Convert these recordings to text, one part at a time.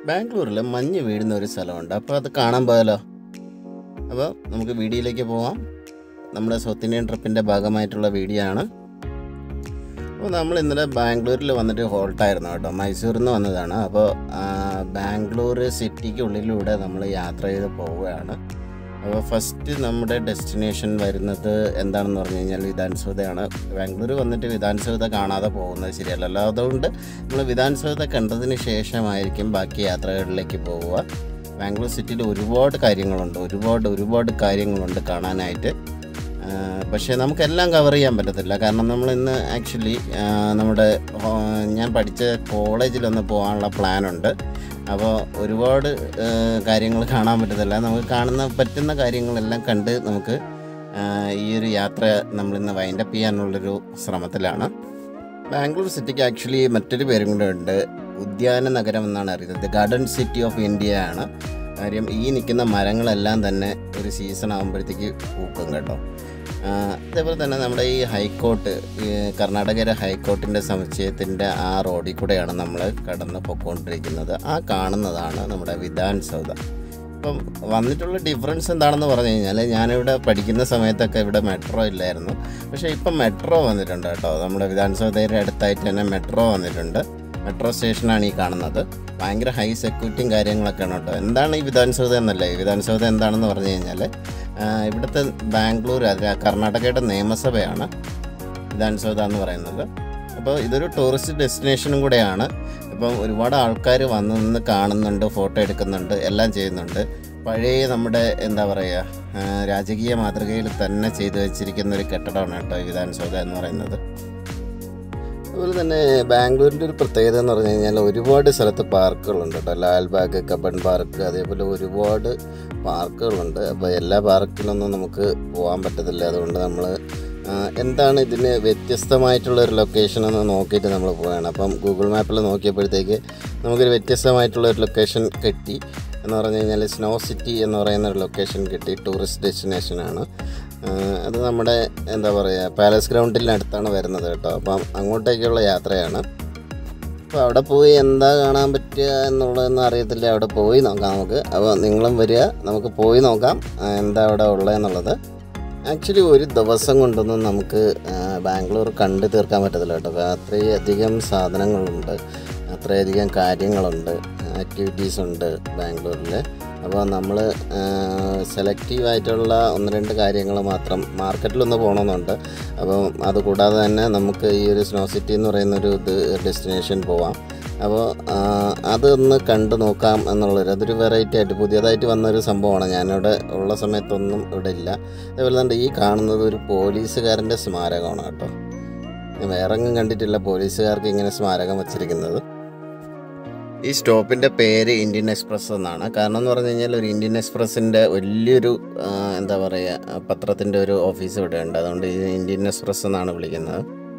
ബാംഗ്ലൂരിൽ മഞ്ഞ് വീഴുന്ന ഒരു സ്ഥലമുണ്ട് അപ്പോൾ അത് കാണാൻ പോയാലോ അപ്പോൾ നമുക്ക് വീഡിയോയിലേക്ക് പോവാം നമ്മുടെ സൗത്ത് ഇന്ത്യൻ ട്രിപ്പിൻ്റെ ഭാഗമായിട്ടുള്ള വീഡിയോ ആണ് അപ്പോൾ നമ്മൾ ഇന്നലെ ബാംഗ്ലൂരിൽ വന്നിട്ട് ഹോൾട്ടായിരുന്നു കേട്ടോ മൈസൂരിൽ നിന്ന് വന്നതാണ് അപ്പോൾ ആ, ബാംഗ്ലൂർ സിറ്റിക്ക് ഉള്ളിലൂടെ നമ്മൾ യാത്ര ചെയ്ത് പോവുകയാണ് അപ്പോൾ ഫസ്റ്റ് നമ്മുടെ ഡെസ്റ്റിനേഷൻ വരുന്നത് എന്താണെന്ന് പറഞ്ഞു കഴിഞ്ഞാൽ വിധാൻസൗദയാണ് ബാംഗ്ലൂർ വന്നിട്ട് വിധാൻസൗദ കാണാതെ പോകുന്നത് ശരിയല്ലല്ലോ അതുകൊണ്ട് നമ്മൾ വിധാൻസൗദ കണ്ടതിന് ശേഷമായിരിക്കും ബാക്കി യാത്രകളിലേക്ക് പോവുക ബാംഗ്ലൂർ സിറ്റിയിൽ ഒരുപാട് കാര്യങ്ങളുണ്ട് ഒരുപാട് ഒരുപാട് കാര്യങ്ങളുണ്ട് കാണാനായിട്ട് ആ, പക്ഷേ നമുക്കെല്ലാം കവർ ചെയ്യാൻ പറ്റത്തില്ല കാരണം നമ്മൾ ഇന്ന് ആക്ച്വലി നമ്മുടെ ഹോ- ഞാൻ പഠിച്ച കോളേജിലൊന്ന് പോകാനുള്ള പ്ലാനുണ്ട് അപ്പോൾ ഒരുപാട് കാര്യങ്ങൾ കാണാൻ പറ്റത്തില്ല നമുക്ക് കാണുന്ന പറ്റുന്ന കാര്യങ്ങളെല്ലാം കണ്ട് നമുക്ക് ആ, ഈ ഒരു യാത്ര നമ്മളിന്ന് വൈൻഡപ്പ് ചെയ്യാനുള്ളൊരു ശ്രമത്തിലാണ് ബാംഗ്ലൂർ സിറ്റിക്ക് ആക്ച്വലി മറ്റൊരു പേരും കൂടെ ഉണ്ട് ഉദ്യാന നഗരം എന്നാണ് അറിയുന്നത് ഗാർഡൻ സിറ്റി ഓഫ് ഇന്ത്യ ആണ് കാര്യം ഈ നിൽക്കുന്ന മരങ്ങളെല്ലാം തന്നെ ഒരു സീസൺ ആകുമ്പോഴത്തേക്ക് പൂക്കും കേട്ടോ ആ, അതേപോലെ തന്നെ നമ്മുടെ ഈ ഹൈക്കോർട്ട് ഈ കർണാടകയിലെ ഹൈക്കോർട്ടിൻ്റെ സമുച്ചയത്തിൻ്റെ ആ റോഡിൽ കൂടെയാണ് നമ്മൾ കടന്ന് പൊയ്ക്കൊണ്ടിരിക്കുന്നത് ആ കാണുന്നതാണ് നമ്മുടെ വിധാൻ സൗദ ഇപ്പം വന്നിട്ടുള്ള ഡിഫറൻസ് എന്താണെന്ന് പറഞ്ഞു കഴിഞ്ഞാൽ ഞാനിവിടെ പഠിക്കുന്ന സമയത്തൊക്കെ ഇവിടെ മെട്രോ ഇല്ലായിരുന്നു പക്ഷേ ഇപ്പം മെട്രോ വന്നിട്ടുണ്ട് കേട്ടോ നമ്മുടെ വിധാൻസൗദയുടെ അടുത്തായിട്ട് തന്നെ മെട്രോ വന്നിട്ടുണ്ട് മെട്രോ സ്റ്റേഷനാണ് ഈ കാണുന്നത് ഭയങ്കര ഹൈ സെക്യൂരിറ്റിയും കാര്യങ്ങളൊക്കെയാണ് കേട്ടോ എന്താണ് ഈ വിധാൻസൗദ എന്നല്ല ഈ വിധാൻസൗദ എന്താണെന്ന് പറഞ്ഞു കഴിഞ്ഞാൽ ആ, ഇവിടുത്തെ ബാംഗ്ലൂർ അത് കർണാടകയുടെ നിയമസഭയാണ് വിധാൻസൗദ എന്ന് പറയുന്നത് അപ്പോൾ ഇതൊരു ടൂറിസ്റ്റ് ഡെസ്റ്റിനേഷനും കൂടെയാണ് ഇപ്പം ഒരുപാട് ആൾക്കാർ വന്ന് നിന്ന് കാണുന്നുണ്ട് ഫോട്ടോ എടുക്കുന്നുണ്ട് എല്ലാം ചെയ്യുന്നുണ്ട് പഴയ നമ്മുടെ എന്താ പറയുക ആ, രാജകീയ മാതൃകയിൽ തന്നെ ചെയ്തു വെച്ചിരിക്കുന്ന ഒരു കെട്ടിടമാണ് കേട്ടോ ഈ വിധാൻസൗദ എന്ന് പറയുന്നത് അതുപോലെ തന്നെ ബാംഗ്ലൂരിൻ്റെ ഒരു പ്രത്യേകത എന്ന് പറഞ്ഞു കഴിഞ്ഞാൽ ഒരുപാട് സ്ഥലത്ത് പാർക്കുകളുണ്ട് കേട്ടോ ലാൽബാഗ് കബൺ പാർക്ക് അതേപോലെ ഒരുപാട് പാർക്കുകളുണ്ട് അപ്പോൾ എല്ലാ പാർക്കിലൊന്നും നമുക്ക് പോകാൻ പറ്റത്തില്ല അതുകൊണ്ട് നമ്മൾ എന്താണ് ഇതിന് വ്യത്യസ്തമായിട്ടുള്ള ഒരു ലൊക്കേഷൻ എന്ന് നോക്കിയിട്ട് നമ്മൾ പോവുകയാണ് അപ്പം ഗൂഗിൾ മാപ്പിൽ നോക്കിയപ്പോഴത്തേക്ക് നമുക്കൊരു വ്യത്യസ്തമായിട്ടുള്ള ഒരു ലൊക്കേഷൻ കിട്ടി എന്ന് പറഞ്ഞു കഴിഞ്ഞാൽ സ്നോ സിറ്റി എന്ന് പറയുന്ന ഒരു ലൊക്കേഷൻ കിട്ടി ടൂറിസ്റ്റ് ഡെസ്റ്റിനേഷനാണ് അത് നമ്മുടെ എന്താ പറയുക പാലസ് ഗ്രൗണ്ടിനടുത്താണ് വരുന്നത് കേട്ടോ അപ്പം അങ്ങോട്ടേക്കുള്ള യാത്രയാണ് അപ്പോൾ അവിടെ പോയി എന്താ കാണാൻ പറ്റുക എന്നുള്ളതൊന്നും അറിയത്തില്ല അവിടെ പോയി നോക്കാം നമുക്ക് അപ്പോൾ നിങ്ങളും വരിക നമുക്ക് പോയി നോക്കാം ആ, എന്താ അവിടെ ഉള്ളതെന്നുള്ളത് ആക്ച്വലി ഒരു ദിവസം കൊണ്ടൊന്നും നമുക്ക് ആ, ബാംഗ്ലൂർ കണ്ടു തീർക്കാൻ പറ്റത്തില്ല കേട്ടോ അപ്പോൾ അത്രയധികം സാധനങ്ങളുണ്ട് അത്രയധികം കാര്യങ്ങളുണ്ട് ആക്ടിവിറ്റീസ് ഉണ്ട് ബാംഗ്ലൂരിൽ അപ്പോൾ നമ്മൾ സെലക്റ്റീവ് ആയിട്ടുള്ള ഒന്ന് രണ്ട് കാര്യങ്ങൾ മാത്രം മാർക്കറ്റിലൊന്ന് പോകണമെന്നുണ്ട് അപ്പം അതുകൂടാതെ തന്നെ നമുക്ക് ഈ ഒരു സ്നോ സിറ്റി എന്ന് പറയുന്ന ഒരു ഇത് ഡെസ്റ്റിനേഷൻ പോവാം അപ്പോൾ അതൊന്ന് കണ്ടു നോക്കാം എന്നുള്ളൊരു അതൊരു വെറൈറ്റി ആയിട്ട് പുതിയതായിട്ട് വന്നൊരു സംഭവമാണ് ഞാനിവിടെ ഉള്ള സമയത്തൊന്നും ഇവിടെ ഇല്ല അതേപോലെ തന്നെ ഈ കാണുന്നത് ഒരു പോലീസുകാരൻ്റെ സ്മാരകമാണ് കേട്ടോ ഞാൻ വേറെ എങ്ങും കണ്ടിട്ടില്ല പോലീസുകാർക്ക് ഇങ്ങനെ സ്മാരകം വച്ചിരിക്കുന്നത് ഈ സ്റ്റോപ്പിൻ്റെ പേര് ഇന്ത്യൻ എക്സ്പ്രസ് എന്നാണ് കാരണം എന്ന് പറഞ്ഞു കഴിഞ്ഞാൽ ഒരു ഇന്ത്യൻ എക്സ്പ്രസ്സിൻ്റെ വലിയൊരു ആ, എന്താ പറയുക പത്രത്തിൻ്റെ ഒരു ഓഫീസ് ഇവിടെ ഉണ്ട് അതുകൊണ്ട് ഇത് ഇന്ത്യൻ എക്സ്പ്രസ് എന്നാണ് വിളിക്കുന്നത്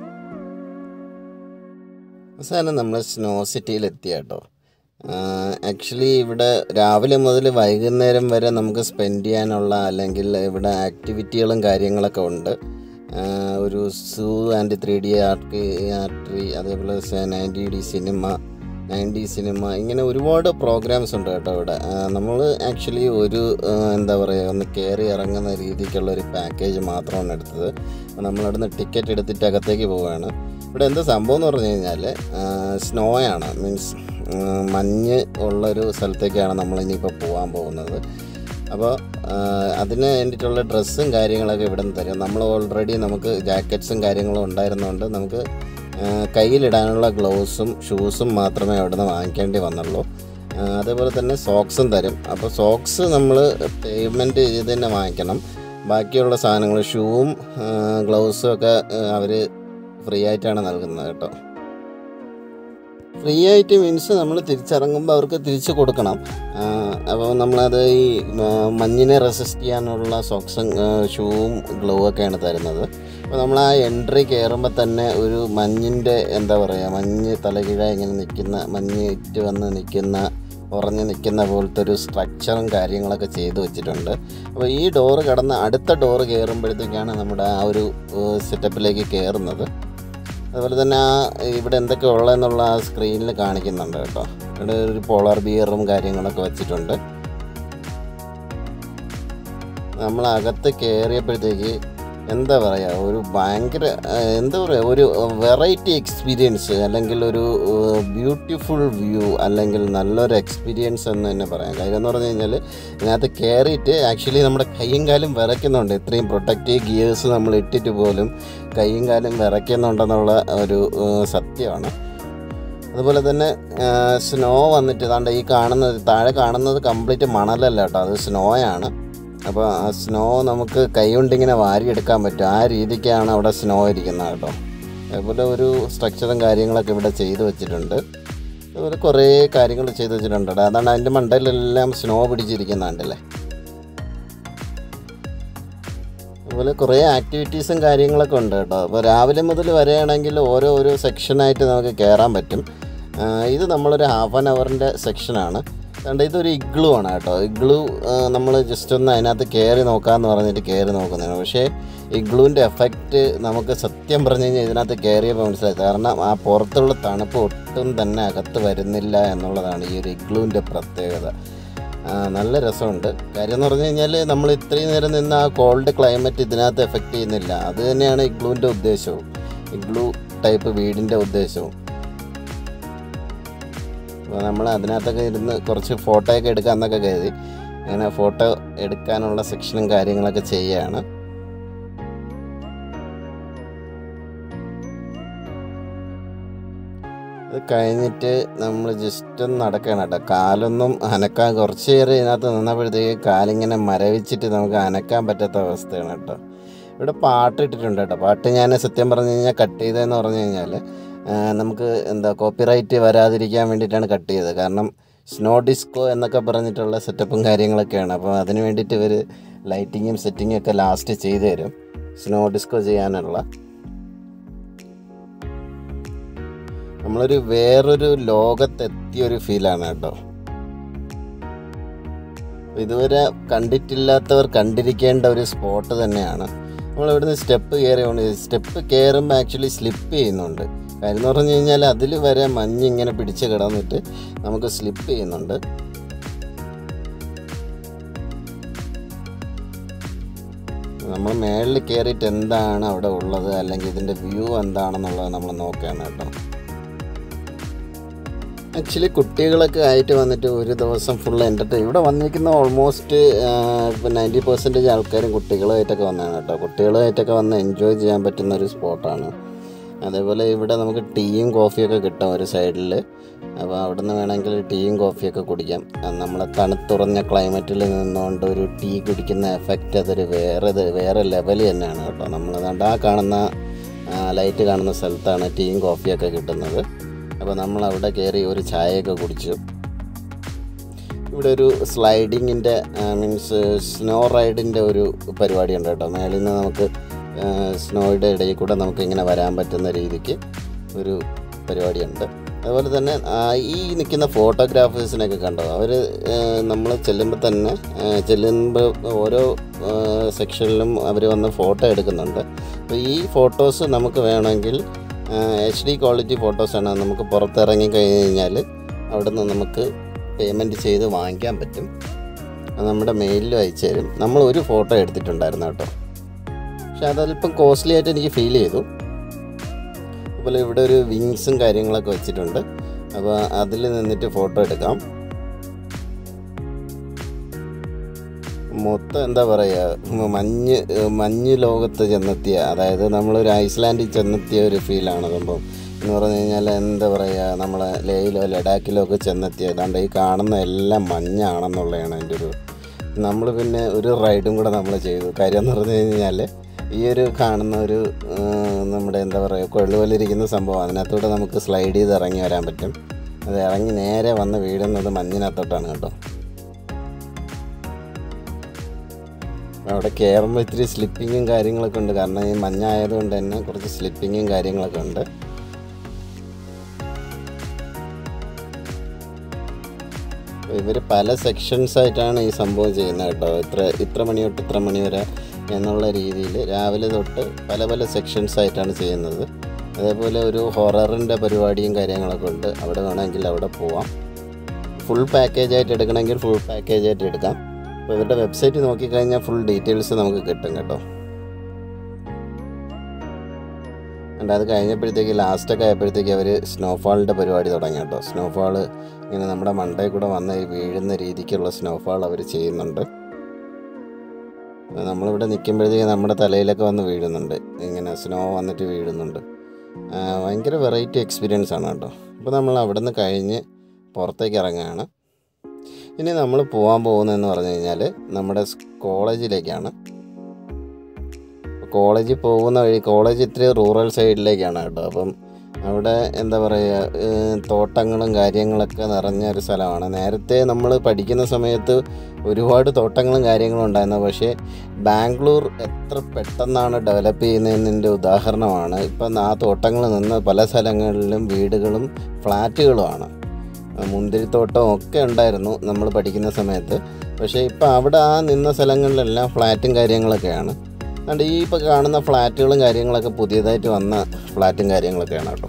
അവസാനം നമ്മൾ സ്നോ സിറ്റിയിൽ എത്തി കേട്ടോ ആക്ച്വലി ഇവിടെ രാവിലെ മുതൽ വൈകുന്നേരം വരെ നമുക്ക് സ്പെൻഡ് ചെയ്യാനുള്ള അല്ലെങ്കിൽ ഇവിടെ ആക്ടിവിറ്റികളും കാര്യങ്ങളൊക്കെ ഉണ്ട് ആ, ഒരു zoo and three D art artery അതേപോലെ ninety D cinema ninety cinema ഇങ്ങനെ ഒരുപാട് പ്രോഗ്രാംസ് ഉണ്ട് കേട്ടോ ഇവിടെ നമ്മൾ ആക്ച്വലി ഒരു ആ, എന്താ പറയുക ഒന്ന് കയറി ഇറങ്ങുന്ന രീതിക്കുള്ള ഒരു പാക്കേജ് മാത്രമാണ് എടുത്തത് അപ്പോൾ നമ്മളവിടുന്ന് ടിക്കറ്റ് എടുത്തിട്ട് അകത്തേക്ക് പോവുകയാണ് ഇവിടെ എന്താ സംഭവം എന്ന് പറഞ്ഞു കഴിഞ്ഞാൽ സ്നോ ആണ് മീൻസ് മഞ്ഞ് ഉള്ളൊരു സ്ഥലത്തേക്കാണ് നമ്മൾ ഇനിയിപ്പോൾ പോകാൻ പോകുന്നത് അപ്പോൾ അതിന് വേണ്ടിയിട്ടുള്ള ഡ്രസ്സും കാര്യങ്ങളൊക്കെ ഇവിടെ നിന്ന് തരും നമ്മൾ ഓൾറെഡി നമുക്ക് ജാക്കറ്റ്സും കാര്യങ്ങളും ഉണ്ടായിരുന്നതുകൊണ്ട് നമുക്ക് ആ, കയ്യിലിടാനുള്ള ഗ്ലൗസും ഷൂസും മാത്രമേ അവിടെ നിന്ന് വാങ്ങിക്കേണ്ടി വന്നുള്ളൂ ആ, അതേപോലെ തന്നെ സോക്സും തരും അപ്പോൾ സോക്സ് നമ്മൾ പേയ്മെൻറ്റ് ചെയ്ത് തന്നെ വാങ്ങിക്കണം ബാക്കിയുള്ള സാധനങ്ങൾ ഷൂവും ഗ്ലൗസും ഒക്കെ അവർ ഫ്രീ ആയിട്ടാണ് നൽകുന്നത് കേട്ടോ ഫ്രീ ആയിട്ട് മീൻസ് നമ്മൾ തിരിച്ചിറങ്ങുമ്പോൾ അവർക്ക് തിരിച്ച് കൊടുക്കണം അപ്പോൾ നമ്മളത് ഈ ആ, മഞ്ഞിനെ റെസിസ്റ്റ് ചെയ്യാനുള്ള സോക്സും ഷൂവും ഗ്ലൗ ഒക്കെയാണ് തരുന്നത് അപ്പോൾ നമ്മൾ ആ എൻട്രി കയറുമ്പോൾ തന്നെ ഒരു മഞ്ഞിൻ്റെ എന്താ പറയുക മഞ്ഞ് തലകീഴ ഇങ്ങനെ നിൽക്കുന്ന മഞ്ഞ് ഇറ്റ് വന്ന് നിൽക്കുന്ന ഉറഞ്ഞ് നിൽക്കുന്ന പോലത്തെ ഒരു സ്ട്രക്ചറും കാര്യങ്ങളൊക്കെ ചെയ്തു വെച്ചിട്ടുണ്ട് അപ്പോൾ ഈ ഡോറ് കടന്ന് അടുത്ത ഡോറ് കയറുമ്പോഴത്തേക്കാണ് നമ്മുടെ ആ ഒരു സെറ്റപ്പിലേക്ക് കയറുന്നത് അതുപോലെ തന്നെ ആ ഇവിടെ എന്തൊക്കെ ഉള്ളതെന്നുള്ള ആ സ്ക്രീനിൽ കാണിക്കുന്നുണ്ട് കേട്ടോ ഇവിടെ ഒരു പോളാർ ബിയറും കാര്യങ്ങളൊക്കെ വെച്ചിട്ടുണ്ട് നമ്മൾ അകത്ത് കയറിയപ്പോഴത്തേക്ക് എന്താ പറയുക ഒരു ഭയങ്കര ആ, എന്താ പറയുക ഒരു വെറൈറ്റി എക്സ്പീരിയൻസ് അല്ലെങ്കിൽ ഒരു ബ്യൂട്ടിഫുൾ വ്യൂ അല്ലെങ്കിൽ നല്ലൊരു എക്സ്പീരിയൻസ് എന്ന് തന്നെ പറയാം കാര്യം എന്ന് പറഞ്ഞു കഴിഞ്ഞാൽ ഇതിനകത്ത് കയറിയിട്ട് ആക്ച്വലി നമ്മുടെ കൈയും കാലും വിറയ്ക്കുന്നുണ്ട് ഇത്രയും പ്രൊട്ടക്റ്റീവ് ഗിയേഴ്സ് നമ്മൾ ഇട്ടിട്ട് പോലും കൈയും കാലും വിറയ്ക്കുന്നുണ്ടെന്നുള്ള ഒരു ആ, സത്യമാണ് അതുപോലെ തന്നെ സ്നോ വന്നിട്ട് താണ്ട ഈ കാണുന്നത് താഴെ കാണുന്നത് കംപ്ലീറ്റ് മണലല്ല കേട്ടോ അത് സ്നോയാണ് അപ്പോൾ ആ സ്നോ നമുക്ക് കൈ കൊണ്ടിങ്ങനെ വാരിയെടുക്കാൻ പറ്റും ആ രീതിക്കാണ് അവിടെ സ്നോ ഇരിക്കുന്നത് കേട്ടോ അതുപോലെ ഒരു സ്ട്രക്ചറും കാര്യങ്ങളൊക്കെ ഇവിടെ ചെയ്തു വെച്ചിട്ടുണ്ട് അതുപോലെ കുറേ കാര്യങ്ങൾ ചെയ്തു വെച്ചിട്ടുണ്ട് കേട്ടോ അതാണ് അതിൻ്റെ മണ്ടയിലെല്ലാം സ്നോ പിടിച്ചിരിക്കുന്നുണ്ടല്ലേ അതുപോലെ കുറേ ആക്ടിവിറ്റീസും കാര്യങ്ങളൊക്കെ ഉണ്ട് കേട്ടോ അപ്പോൾ രാവിലെ മുതൽ വരികയാണെങ്കിൽ ഓരോ ഓരോ സെക്ഷനായിട്ട് നമുക്ക് കയറാൻ പറ്റും ആ, ഇത് നമ്മളൊരു ഹാഫ് ആൻ അവറിൻ്റെ സെക്ഷനാണ് അതുകൊണ്ട് ഇതൊരു ഇഗ്ലു ആണ് കേട്ടോ ഇഗ്ലു നമ്മൾ ജസ്റ്റ് ഒന്ന് അതിനകത്ത് കയറി നോക്കാമെന്ന് പറഞ്ഞിട്ട് കയറി നോക്കുന്നതാണ് പക്ഷേ ഇഗ്ലുവിൻ്റെ എഫക്റ്റ് നമുക്ക് സത്യം പറഞ്ഞു കഴിഞ്ഞാൽ ഇതിനകത്ത് കയറിയപ്പോൾ മനസ്സിലായി കാരണം ആ പുറത്തുള്ള തണുപ്പ് ഒട്ടും തന്നെ അകത്ത് വരുന്നില്ല എന്നുള്ളതാണ് ഈ ഒരു ഇഗ്ലുവിൻ്റെ പ്രത്യേകത ആ, നല്ല രസമുണ്ട് കാര്യം എന്ന് പറഞ്ഞു കഴിഞ്ഞാൽ നമ്മൾ ഇത്രയും നേരം നിന്ന് ആ കോൾഡ് ക്ലൈമറ്റ് ഇതിനകത്ത് എഫക്റ്റ് ചെയ്യുന്നില്ല അത് തന്നെയാണ് ഇഗ്ലൂവിൻ്റെ ഉദ്ദേശവും ഇഗ്ലൂ ടൈപ്പ് വീടിൻ്റെ ഉദ്ദേശവും അപ്പോൾ നമ്മൾ അതിനകത്തൊക്കെ ഇരുന്ന് കുറച്ച് ഫോട്ടോ ഒക്കെ എടുക്കാമെന്നൊക്കെ കരുതി അങ്ങനെ ഫോട്ടോ എടുക്കാനുള്ള സെക്ഷനും കാര്യങ്ങളൊക്കെ ചെയ്യുകയാണ് അത് കഴിഞ്ഞിട്ട് നമ്മൾ ജസ്റ്റ് ഒന്ന് നടക്കണം കേട്ടോ കാലൊന്നും അനക്കാൻ കുറച്ച് നേരം ഇതിനകത്ത് നിന്നപ്പോഴത്തേക്ക് കാലിങ്ങനെ മരവിച്ചിട്ട് നമുക്ക് അനക്കാൻ പറ്റാത്ത അവസ്ഥയാണ് കേട്ടോ ഇവിടെ പാട്ട് ഇട്ടിട്ടുണ്ട് കേട്ടോ പാട്ട് ഞാൻ സത്യം പറഞ്ഞു കഴിഞ്ഞാൽ കട്ട് ചെയ്തതെന്ന് പറഞ്ഞു കഴിഞ്ഞാൽ ആ, നമുക്ക് എന്താ കോപ്പിറൈറ്റ് വരാതിരിക്കാൻ വേണ്ടിയിട്ടാണ് കട്ട് ചെയ്തത് കാരണം സ്നോ ഡിസ്കോ എന്നൊക്കെ പറഞ്ഞിട്ടുള്ള സെറ്റപ്പും കാര്യങ്ങളൊക്കെയാണ് അപ്പോൾ അതിന് വേണ്ടിയിട്ട് ഇവർ ലൈറ്റിങ്ങും സെറ്റിങ്ങും ഒക്കെ ലാസ്റ്റ് ചെയ്തു തരും സ്നോ ഡിസ്കോ ചെയ്യാനുള്ള നമ്മളൊരു വേറൊരു ലോകത്തെത്തിയൊരു ഫീലാണ് കേട്ടോ ഇതുവരെ കണ്ടിട്ടില്ലാത്തവർ കണ്ടിരിക്കേണ്ട ഒരു സ്പോട്ട് തന്നെയാണ് നമ്മൾ ഇവിടുന്ന് സ്റ്റെപ്പ് കയറി സ്റ്റെപ്പ് കയറുമ്പോൾ ആക്ച്വലി സ്ലിപ്പ് ചെയ്യുന്നുണ്ട് കാര്യം എന്ന് പറഞ്ഞു കഴിഞ്ഞാൽ അതിൽ വരെ മഞ്ഞ് ഇങ്ങനെ പിടിച്ച് കിടന്നിട്ട് നമുക്ക് സ്ലിപ്പ് ചെയ്യുന്നുണ്ട് നമ്മൾ മേളിൽ കയറിയിട്ട് എന്താണ് അവിടെ ഉള്ളത് അല്ലെങ്കിൽ ഇതിൻ്റെ വ്യൂ എന്താണെന്നുള്ളത് നമ്മൾ നോക്കുകയാണ് കേട്ടോ ആക്ച്വലി കുട്ടികളൊക്കെ ആയിട്ട് വന്നിട്ട് ഒരു ദിവസം ഫുൾ എൻ്റർടൈൻ ഇവിടെ വന്നിരിക്കുന്ന ഓൾമോസ്റ്റ് ഇപ്പോൾ നയൻറ്റി പെർസെൻറ്റേജ് ആൾക്കാരും കുട്ടികളുമായിട്ടൊക്കെ വന്നതാണ് കേട്ടോ കുട്ടികളുമായിട്ടൊക്കെ വന്ന് എൻജോയ് ചെയ്യാൻ പറ്റുന്ന ഒരു സ്പോട്ടാണ് അതേപോലെ ഇവിടെ നമുക്ക് ടീയും കോഫിയൊക്കെ കിട്ടും ഒരു സൈഡിൽ അപ്പോൾ അവിടെ നിന്ന് വേണമെങ്കിൽ ടീയും കോഫിയൊക്കെ കുടിക്കാം അത് നമ്മളെ തണുത്തുറഞ്ഞ ക്ലൈമറ്റിൽ നിന്നുകൊണ്ട് ഒരു ടീ കുടിക്കുന്ന എഫക്റ്റ് അതൊരു വേറെ ഇത് വേറെ ലെവൽ തന്നെയാണ് കേട്ടോ നമ്മൾ ദാണ്ട് ആ കാണുന്ന ലൈറ്റ് കാണുന്ന സ്ഥലത്താണ് ടീയും കോഫിയൊക്കെ കിട്ടുന്നത് അപ്പോൾ നമ്മൾ അവിടെ കയറി ഒരു ചായയൊക്കെ കുടിച്ചു ഇവിടെ ഒരു സ്ലൈഡിങ്ങിൻ്റെ മീൻസ് സ്നോ റൈഡിൻ്റെ ഒരു പരിപാടിയുണ്ട് കേട്ടോ മേളിൽ നിന്ന് നമുക്ക് സ്നോയുടെ ഇടയിൽ കൂടെ നമുക്ക് ഇങ്ങനെ വരാൻ പറ്റുന്ന രീതിക്ക് ഒരു പരിപാടിയുണ്ട് അതുപോലെ തന്നെ ആ, ഈ നിൽക്കുന്ന ഫോട്ടോഗ്രാഫേഴ്സിനൊക്കെ കണ്ടോ അവർ നമ്മൾ ചെല്ലുമ്പോൾ തന്നെ ആ, ചെല്ലുമ്പോൾ ഓരോ സെക്ഷനിലും അവർ വന്ന് ഫോട്ടോ എടുക്കുന്നുണ്ട് അപ്പോൾ ഈ ഫോട്ടോസ് നമുക്ക് വേണമെങ്കിൽ എച്ച് ഡി ക്വാളിറ്റി ഫോട്ടോസാണ് നമുക്ക് പുറത്തിറങ്ങി കഴിഞ്ഞ് കഴിഞ്ഞാൽ അവിടെ നിന്ന് നമുക്ക് പേയ്മെൻറ്റ് ചെയ്ത് വാങ്ങിക്കാൻ പറ്റും അത് നമ്മുടെ മെയിലിലും അയച്ചു തരും നമ്മൾ ഒരു ഫോട്ടോ എടുത്തിട്ടുണ്ടായിരുന്നു കേട്ടോ പക്ഷെ അതല്പം കോസ്റ്റ്ലി ആയിട്ട് എനിക്ക് ഫീൽ ചെയ്തു അതുപോലെ ഇവിടെ ഒരു വിങ്സും കാര്യങ്ങളൊക്കെ വെച്ചിട്ടുണ്ട് അപ്പോൾ അതിൽ നിന്നിട്ട് ഫോട്ടോ എടുക്കാം മൊത്തം എന്താ പറയുക മഞ്ഞ് മഞ്ഞ് ലോകത്ത് ചെന്നെത്തിയ അതായത് നമ്മളൊരു ഐസ്ലാൻഡിൽ ചെന്നെത്തിയ ഒരു ഫീലാണ് സംഭവം എന്ന് പറഞ്ഞു കഴിഞ്ഞാൽ എന്താ പറയുക നമ്മളെ ലേയിലോ ലഡാക്കിലോ ഒക്കെ ചെന്നെത്തിയ ഏതാണ്ട് ഈ കാണുന്ന എല്ലാം മഞ്ഞാണെന്നുള്ളതാണ് അതിൻ്റെ ഒരു നമ്മൾ പിന്നെ ഒരു റൈഡും കൂടെ നമ്മൾ ചെയ്തു കാര്യം എന്ന് പറഞ്ഞു കഴിഞ്ഞാൽ ഈ ഒരു കാണുന്ന ഒരു ആ, നമ്മുടെ എന്താ പറയുക കൊള്ളുപോലിരിക്കുന്ന സംഭവം അതിനകത്തൂടെ നമുക്ക് സ്ലൈഡ് ചെയ്ത് ഇറങ്ങി വരാൻ പറ്റും അത് ഇറങ്ങി നേരെ വന്ന് വീഴുന്നത് മഞ്ഞിനകത്തോട്ടാണ് കേട്ടോ അവിടെ കയറുമ്പോൾ ഇത്തിരി സ്ലിപ്പിങ്ങും കാര്യങ്ങളൊക്കെ ഉണ്ട് കാരണം ഈ മഞ്ഞായതുകൊണ്ട് തന്നെ കുറച്ച് സ്ലിപ്പിങ്ങും കാര്യങ്ങളൊക്കെ ഉണ്ട് ഇവർ പല സെക്ഷൻസ് ആയിട്ടാണ് ഈ സംഭവം ചെയ്യുന്നത് കേട്ടോ ഇത്ര ഇത്ര മണി തൊട്ട് ഇത്ര മണി വരെ എന്നുള്ള രീതിയിൽ രാവിലെ തൊട്ട് പല പല സെക്ഷൻസ് ആയിട്ടാണ് ചെയ്യുന്നത് അതേപോലെ ഒരു ഹൊററിൻ്റെ പരിപാടിയും കാര്യങ്ങളൊക്കെ ഉണ്ട് അവിടെ വേണമെങ്കിൽ അവിടെ പോവാം ഫുൾ പാക്കേജ് ആയിട്ട് എടുക്കണമെങ്കിൽ ഫുൾ പാക്കേജ് ആയിട്ട് എടുക്കാം അപ്പോൾ ഇവരുടെ വെബ്സൈറ്റ് നോക്കിക്കഴിഞ്ഞാൽ ഫുൾ ഡീറ്റെയിൽസ് നമുക്ക് കിട്ടും കേട്ടോ and അത് കഴിഞ്ഞപ്പോഴത്തേക്ക് ലാസ്റ്റൊക്കെ ആയപ്പോഴത്തേക്ക് അവർ സ്നോഫാളിൻ്റെ പരിപാടി തുടങ്ങി കേട്ടോ സ്നോഫാൾ ഇങ്ങനെ നമ്മുടെ മണ്ടയിൽ കൂടെ വന്ന് ഈ വീഴുന്ന രീതിക്കുള്ള സ്നോഫാൾ അവർ ചെയ്യുന്നുണ്ട് നമ്മളിവിടെ നിൽക്കുമ്പോഴത്തേക്ക് നമ്മുടെ തലയിലൊക്കെ വന്ന് വീഴുന്നുണ്ട് ഇങ്ങനെ സ്നോ വന്നിട്ട് വീഴുന്നുണ്ട് ആ, ഭയങ്കര വെറൈറ്റി എക്സ്പീരിയൻസ് ആണ് കേട്ടോ അപ്പോൾ നമ്മൾ അവിടെ നിന്ന് കഴിഞ്ഞ് പുറത്തേക്ക് ഇറങ്ങുകയാണ് ഇനി നമ്മൾ പോകാൻ പോകുന്നതെന്ന് പറഞ്ഞു കഴിഞ്ഞാൽ നമ്മുടെ സ് കോളേജിലേക്കാണ് കോളേജിൽ പോകുന്ന വഴി കോളേജ് ഇത്തിരി റൂറൽ സൈഡിലേക്കാണ് കേട്ടോ അപ്പം അവിടെ എന്താ പറയുക ഏഹ് തോട്ടങ്ങളും കാര്യങ്ങളൊക്കെ നിറഞ്ഞ ഒരു സ്ഥലമാണ് നേരത്തെ നമ്മൾ പഠിക്കുന്ന സമയത്ത് ഒരുപാട് തോട്ടങ്ങളും കാര്യങ്ങളും ഉണ്ടായിരുന്നു പക്ഷേ ബാംഗ്ലൂർ എത്ര പെട്ടെന്നാണ് ഡെവലപ്പ് ചെയ്യുന്നതിൻ്റെ ഉദാഹരണമാണ് ഇപ്പം ആ തോട്ടങ്ങൾ നിന്ന് പല സ്ഥലങ്ങളിലും വീടുകളും ഫ്ലാറ്റുകളുമാണ് മുന്തിരിത്തോട്ടം ഒക്കെ ഉണ്ടായിരുന്നു നമ്മൾ പഠിക്കുന്ന സമയത്ത് പക്ഷേ ഇപ്പം അവിടെ ആ നിന്ന സ്ഥലങ്ങളിലെല്ലാം ഫ്ലാറ്റും കാര്യങ്ങളൊക്കെയാണ് അതുകൊണ്ട് ഈ ഇപ്പോൾ കാണുന്ന ഫ്ലാറ്റുകളും കാര്യങ്ങളൊക്കെ പുതിയതായിട്ട് വന്ന ഫ്ലാറ്റും കാര്യങ്ങളൊക്കെയാണ് കേട്ടോ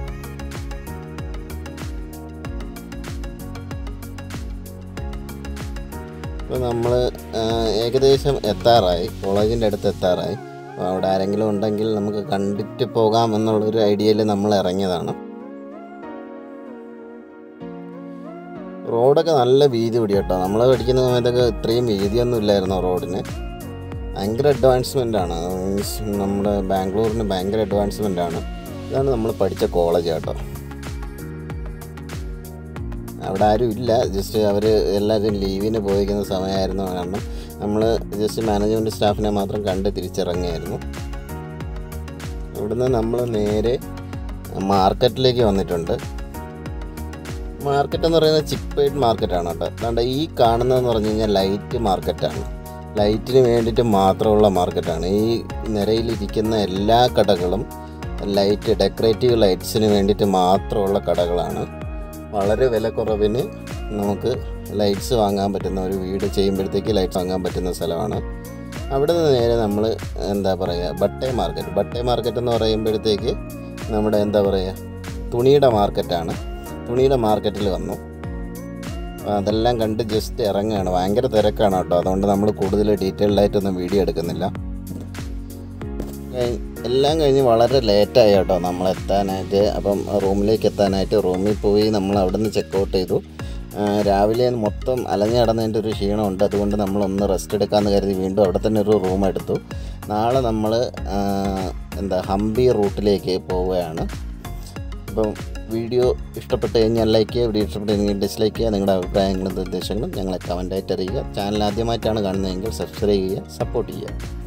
ഇപ്പോൾ നമ്മൾ ഏകദേശം എത്താറായി കോളേജിൻ്റെ അടുത്ത് എത്താറായി അപ്പോൾ അവിടെ ആരെങ്കിലും ഉണ്ടെങ്കിൽ നമുക്ക് കണ്ടിട്ട് പോകാം എന്നുള്ളൊരു ഐഡിയയിൽ നമ്മൾ ഇറങ്ങിയതാണ് റോഡൊക്കെ നല്ല വീതി കൂടി കേട്ടോ നമ്മൾ പഠിക്കുന്ന സമയത്തൊക്കെ ഇത്രയും വീതിയൊന്നും ഇല്ലായിരുന്നു റോഡിന് ഭയങ്കര അഡ്വാൻസ്മെൻ്റ് ആണ് മീൻസ് നമ്മുടെ ബാംഗ്ലൂരിന് ഭയങ്കര അഡ്വാൻസ്മെൻ്റ് ആണ് ഇതാണ് നമ്മൾ പഠിച്ച കോളേജ് കേട്ടോ അവിടെ ആരും ഇല്ല ജസ്റ്റ് അവർ എല്ലാവരും ലീവിന് പോയിരിക്കുന്ന സമയമായിരുന്നു കാരണം നമ്മൾ ജസ്റ്റ് മാനേജ്മെൻറ്റ് സ്റ്റാഫിനെ മാത്രം കണ്ട് തിരിച്ചിറങ്ങിയായിരുന്നു ഇവിടുന്ന് നമ്മൾ നേരെ മാർക്കറ്റിലേക്ക് വന്നിട്ടുണ്ട് മാർക്കറ്റ് എന്ന് പറയുന്നത് ചിപ്പ് പെയ്ഡ് മാർക്കറ്റാണ് കേട്ടോ അതുകൊണ്ട് ഈ കാണുന്നതെന്ന് പറഞ്ഞു കഴിഞ്ഞാൽ ലൈറ്റ് മാർക്കറ്റാണ് ലൈറ്റിന് വേണ്ടിയിട്ട് മാത്രമുള്ള മാർക്കറ്റാണ് ഈ നിരയിലിരിക്കുന്ന എല്ലാ കടകളും ലൈറ്റ് ഡെക്കറേറ്റീവ് ലൈറ്റ്സിന് വേണ്ടിയിട്ട് മാത്രമുള്ള കടകളാണ് വളരെ വിലക്കുറവിന് നമുക്ക് ലൈറ്റ്സ് വാങ്ങാൻ പറ്റുന്ന ഒരു വീട് ചെയ്യുമ്പോഴത്തേക്ക് ലൈറ്റ്സ് വാങ്ങാൻ പറ്റുന്ന സ്ഥലമാണ് അവിടെ നിന്ന് നേരെ നമ്മൾ എന്താ പറയുക ബട്ടേ മാർക്കറ്റ് ബട്ടേ മാർക്കറ്റ് എന്ന് പറയുമ്പോഴത്തേക്ക് നമ്മുടെ എന്താ പറയുക തുണിയുടെ മാർക്കറ്റാണ് തുണിയുടെ മാർക്കറ്റിൽ വന്നു അപ്പോൾ അതെല്ലാം കണ്ട് ജസ്റ്റ് ഇറങ്ങുകയാണ് ഭയങ്കര തിരക്കാണ് കേട്ടോ അതുകൊണ്ട് നമ്മൾ കൂടുതൽ ഡീറ്റെയിൽഡ് ആയിട്ടൊന്നും വീഡിയോ എടുക്കുന്നില്ല കഴി- എല്ലാം കഴിഞ്ഞ് വളരെ ലേറ്റായി കേട്ടോ നമ്മൾ എത്താനായിട്ട് അപ്പം റൂമിലേക്ക് എത്താനായിട്ട് റൂമിൽ പോയി നമ്മൾ അവിടെ നിന്ന് ചെക്കൗട്ട് ചെയ്തു ആ, രാവിലെ മൊത്തം അലഞ്ഞു നടന്നതിൻ്റെ ഒരു ക്ഷീണമുണ്ട് അതുകൊണ്ട് നമ്മളൊന്ന് റെസ്റ്റ് എടുക്കാമെന്ന് കരുതി വീണ്ടും അവിടെ തന്നെ ഒരു റൂം എടുത്തു നാളെ നമ്മൾ എന്താ ഹംപി റൂട്ടിലേക്ക് പോവുകയാണ് അപ്പം വീഡിയോ ഇഷ്ടപ്പെട്ട് കഴിഞ്ഞാൽ ലൈക്ക് ചെയ്യുക വീഡിയോ ഇഷ്ടപ്പെട്ട് കഴിഞ്ഞാൽ ഡിസ്ലൈക്ക് ചെയ്യുക നിങ്ങളുടെ അഭിപ്രായങ്ങളും നിർദ്ദേശങ്ങളും ഞങ്ങളെ കമൻറ്റായിട്ട് അറിയിക്കുക ചാനൽ ആദ്യമായിട്ടാണ് കാണുന്നതെങ്കിൽ സബ്സ്ക്രൈബ് ചെയ്യുക സപ്പോർട്ട് ചെയ്യുക